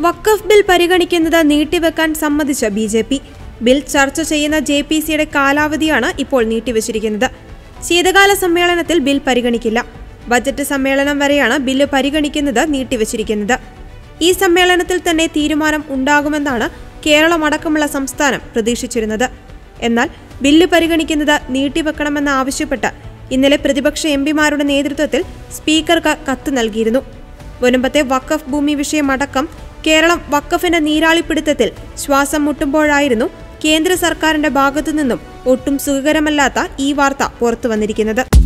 വഖഫ് bill പരിഗണിക്കുന്നത് നീട്ടിവെക്കാൻ സമ്മതിച്ച ബി ജെ പി ബിൽ ചർച്ച ചെയ്യുന്ന ജെ പി സിയുടെ കാലാവധിയാണ് ഇപ്പോൾ നീട്ടിവച്ചിരിക്കുന്നത് ശീതകാല സമ്മേളനത്തിൽ ബിൽ പരിഗണിക്കില്ല ബജറ്റ് സമ്മേളനം വരെയാണ് ബില്ല് പരിഗണിക്കുന്നത് നീട്ടിവച്ചിരിക്കുന്നത് ഈ സമ്മേളനത്തിൽ തന്നെ തീരുമാനം ഉണ്ടാകുമെന്നാണ് കേരളമടക്കമുള്ള സംസ്ഥാനം പ്രതീക്ഷിച്ചിരുന്നത് എന്നാൽ ബില്ല് പരിഗണിക്കുന്നത് നീട്ടിവെക്കണമെന്ന് ആവശ്യപ്പെട്ട് ഇന്നലെ പ്രതിപക്ഷ എം പിമാരുടെ നേതൃത്വത്തിൽ സ്പീക്കർക്ക് കത്ത് നൽകിയിരുന്നു മുൻപത്തെ വഖഫ് ഭൂമി വിഷയമടക്കം കേരളം വഖഫിന്റെ നീരാളിപ്പിടുത്തത്തിൽ ശ്വാസം മുട്ടുമ്പോഴായിരുന്നു കേന്ദ്ര സർക്കാരിന്റെ ഭാഗത്തുനിന്നും ഒട്ടും സുഖകരമല്ലാത്ത ഈ വാർത്ത പുറത്തു വന്നിരിക്കുന്നത്